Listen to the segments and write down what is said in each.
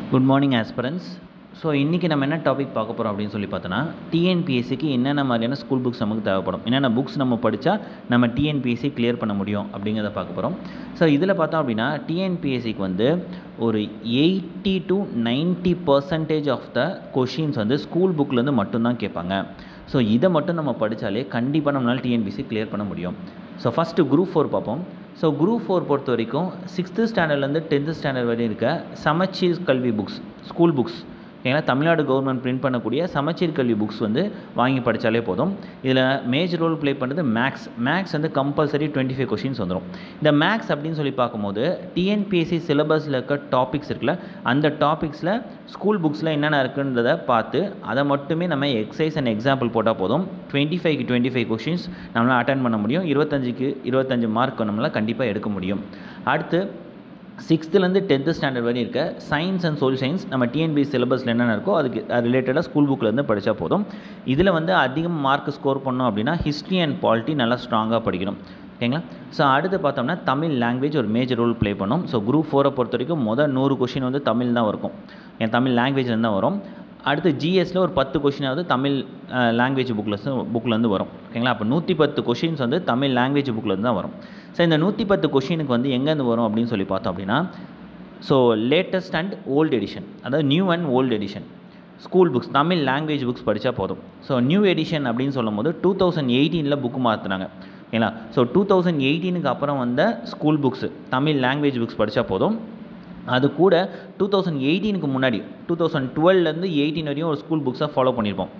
good morning ஆஸ்பரன்ஸ் so இன்றைக்கி நம்ம என்ன டாபிக் பார்க்க போகிறோம் அப்படின்னு சொல்லி பார்த்தோன்னா டிஎன்பிஎஸ்சிக்கு என்னென்ன மாதிரியான ஸ்கூல் புக்ஸ் நமக்கு தேவைப்படும் என்னென்ன புக்ஸ் நம்ம படித்தா நம்ம டிஎன்பிஎஸ்சி கிளியர் பண்ண முடியும் அப்படிங்கிறத பார்க்க போகிறோம் ஸோ இதில் பார்த்தோம் அப்படின்னா டிஎன்பிஎஸ்சிக்கு வந்து ஒரு eighty to ninety percentage of the questions வந்து ஸ்கூல் புக்லேருந்து மட்டும்தான் கேட்பாங்க ஸோ இதை மட்டும் நம்ம படித்தாலே கண்டிப்பாக நம்மளால் டிஎன்பிஎஸ்சி கிளியர் பண்ண முடியும் ஸோ ஃபஸ்ட்டு குரூப் ஃபோர் பார்ப்போம் ஸோ குரூப் ஃபோர் பொறுத்த வரைக்கும் சிக்ஸ்த்து ஸ்டாண்டர்ட்லேருந்து டென்த்து ஸ்டாண்டர்ட் வரையும் இருக்க சமச்சீர் கல்வி புக்ஸ் ஸ்கூல் புக்ஸ் ஏன்னா தமிழ்நாடு கவர்மெண்ட் பிரிண்ட் பண்ணக்கூடிய சமச்சீர் கல்வி புக்ஸ் வந்து வாங்கி படித்தாலே போதும் இதில் மேஜர் ரோல் ப்ளே பண்ணுறது மேக்ஸ் மேக்ஸ் வந்து கம்பல்சரி டுவெண்ட்டி ஃபைவ் கொஷின்ஸ் வந்துடும் இந்த மேக்ஸ் அப்படின்னு சொல்லி பார்க்கும்போது டிஎன்பிஎஸ்சி சிலபஸில் இருக்க டாபிக்ஸ் இருக்குல்ல அந்த டாபிக்ஸில் ஸ்கூல் புக்ஸில் என்னென்ன இருக்குன்றதை பார்த்து அதை மட்டுமே நம்ம எக்ஸசைஸ் அண்ட் எக்ஸாம்பிள் போட்டால் போதும் டுவெண்ட்டி ஃபைவ்க்கு டுவெண்ட்டி ஃபைவ் கொஷின்ஸ் நம்மளால் அட்டன் பண்ண முடியும் இருபத்தஞ்சுக்கு இருபத்தஞ்சு மார்க் நம்மளால் கண்டிப்பாக எடுக்க முடியும் அடுத்து சிக்ஸ்த்துலேருந்து டென்த்து ஸ்டாண்டர்ட் வரையும் இருக்க சயின்ஸ் அண்ட் சோல் சயின்ஸ் நம்ம டிஎன்பி சிலபஸில் என்னென்ன இருக்கோ அதுக்கு ரிலேட்டடாக ஸ்கூல் புக்கிலேருந்து படித்தா போதும் இதில் வந்து அதிகம் மார்க் ஸ்கோர் பண்ணோம் அப்படின்னா ஹிஸ்ட்ரி அண்ட் பாலிட்டி நல்லா ஸ்ட்ராங்காக படிக்கணும் ஓகேங்களா ஸோ அடுத்து பார்த்தோம்னா தமிழ் லாங்குவேஜ் ஒரு மேஜர் ரோல் ப்ளே பண்ணும் ஸோ குரூப் ஃபோரை பொறுத்த வரைக்கும் மொதல் நூறு கொஷின் வந்து தமிழ் தான் இருக்கும் என் தமிழ் லாங்குவேஜ்லேருந்து தான் வரும் அடுத்து ஜிஎஸ்சில் ஒரு பத்து கொஷினாவது தமிழ் லாங்குவேஜ் புக்கில் புக்கிலேருந்து வரும் ஓகேங்களா அப்போ நூற்றி பத்து கொஷின்ஸ் வந்து தமிழ் லாங்குவேஜ் புக்கிலேருந்து தான் வரும் ஸோ இந்த நூற்றி பத்து கொஷினுக்கு வந்து எங்கேருந்து வரும் அப்படின்னு சொல்லி பார்த்தோம் அப்படின்னா so latest and old edition அதாவது new and old edition school books Tamil language books படித்தா போதும் ஸோ நியூ எடிஷன் அப்படின்னு சொல்லும் போது டூ தௌசண்ட் எயிட்டீனில் புக்கு மாற்றினாங்க ஓகேங்களா ஸோ டூ தௌசண்ட் எயிட்டீனுக்கு அப்புறம் வந்த school books Tamil language books படித்தா போதும் அது கூட டூ தௌசண்ட் எயிட்டீனுக்கு முன்னாடி டூ தௌசண்ட் டுவெல்லேருந்து எயிட்டீன் வரையும் ஒரு ஸ்கூல் புக்ஸை ஃபாலோ பண்ணியிருப்போம்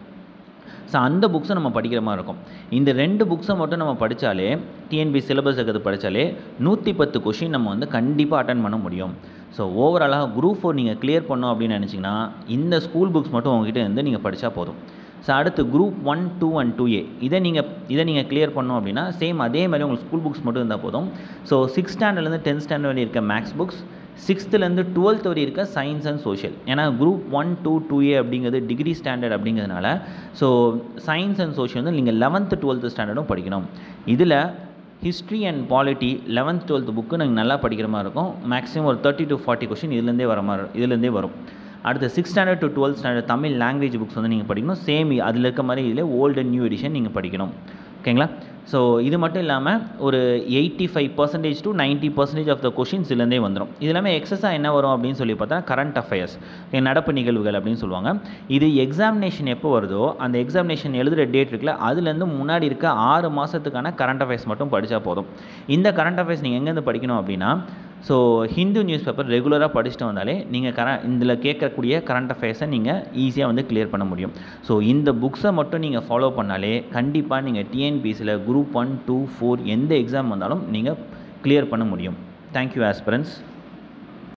ஸோ அந்த புக்ஸை நம்ம படிக்கிற மாதிரி இருக்கும் இந்த ரெண்டு புக்ஸை மட்டும் நம்ம படித்தாலே டிஎன்பி சிலபஸ் இருக்கிறது படித்தாலே நூற்றி பத்து கொஷின் நம்ம வந்து கண்டிப்பாக அட்டன் பண்ண முடியும் ஸோ ஓவராலாக குரூப் ஃபோர் நீங்கள் கிளியர் பண்ணோம் அப்படின்னு நினச்சிங்கன்னா இந்த ஸ்கூல் புக்ஸ் மட்டும் உங்ககிட்ட இருந்து நீங்கள் படித்தா போதும் ஸோ அடுத்து group one two and two A இதை நீங்கள் இதை நீங்கள் கிளியர் பண்ணோம் அப்படின்னா சேம் அதே மாதிரி உங்களுக்கு ஸ்கூல் புக்ஸ் மட்டும் இருந்தால் போதும் ஸோ சிக்ஸ் ஸ்டாண்டர்ட்லேருந்து டென்த் ஸ்டாண்டர்ட் வரை இருக்க மேக்ஸ் புக்ஸ் சிக்ஸ்த்துலேருந்து டுவெல்த் வரை இருக்க சயின்ஸ் அண்ட் சோஷியல் ஏன்னா group one two two A அப்படிங்கிறது டிகிரி ஸ்டாண்டர்ட் அப்படிங்கிறதுனால ஸோ சயின்ஸ் அண்ட் சோஷியல் வந்து நீங்கள் லெவன்த்து டுவெல்த்து ஸ்டாண்டர்டும் படிக்கணும் இதில் history and polity eleventh twelfth book நீங்கள் நல்லா படிக்கிற மாதிரி இருக்கும் மேக்ஸிமம் ஒரு தேர்ட்டி டு ஃபார்ட்டி கொஷின் இதுலேருந்தே வர மாதிரி இதுலேருந்தே வரும் அடுத்து six standard to twelfth standard Tamil language books வந்து நீங்கள் படிக்கணும் சேம் அதில் இருக்க மாதிரி இதில் ஓல்டு அண்ட் நியூ எடிஷன் நீங்கள் படிக்கணும் ஓகேங்களா ஸோ இது மட்டும் இல்லாமல் ஒரு eighty five percentage to ninety percentage of the questions இதுலேருந்தே வந்துடும் இது எல்லாமே எக்ஸஸாக என்ன வரும் அப்படின்னு சொல்லி பார்த்தா கரண்ட் அஃபேர்ஸ் நடப்பு நிகழ்வுகள் அப்படின்னு சொல்லுவாங்க இது எக்ஸாமினேஷன் எப்போ வருதோ அந்த எக்ஸாமினேஷன் எழுதுகிற டேட் இருக்குல்ல அதுலேருந்து முன்னாடி இருக்க ஆறு மாதத்துக்கான கரண்ட் அஃபேர்ஸ் மட்டும் படித்தா போதும் இந்த கரண்ட் அஃபேர்ஸ் நீங்கள் எங்கேருந்து படிக்கணும் அப்படின்னா ஸோ ஹிந்து நியூஸ் பேப்பர் ரெகுலராக படிச்சுட்டு வந்தாலே நீங்கள் கர இதில் கேட்கக்கூடிய கரண்ட் அஃபேர்ஸை நீங்கள் ஈஸியாக வந்து கிளியர் பண்ண முடியும் ஸோ இந்த புக்ஸை மட்டும் நீங்கள் ஃபாலோ பண்ணாலே கண்டிப்பாக நீங்கள் டிஎன்பிசியில் குரூப் ஒன் டூ ஃபோர் எந்த எக்ஸாம் வந்தாலும் நீங்கள் கிளியர் பண்ண முடியும் தேங்க்யூ ஆஸ்பிரன்ஸ்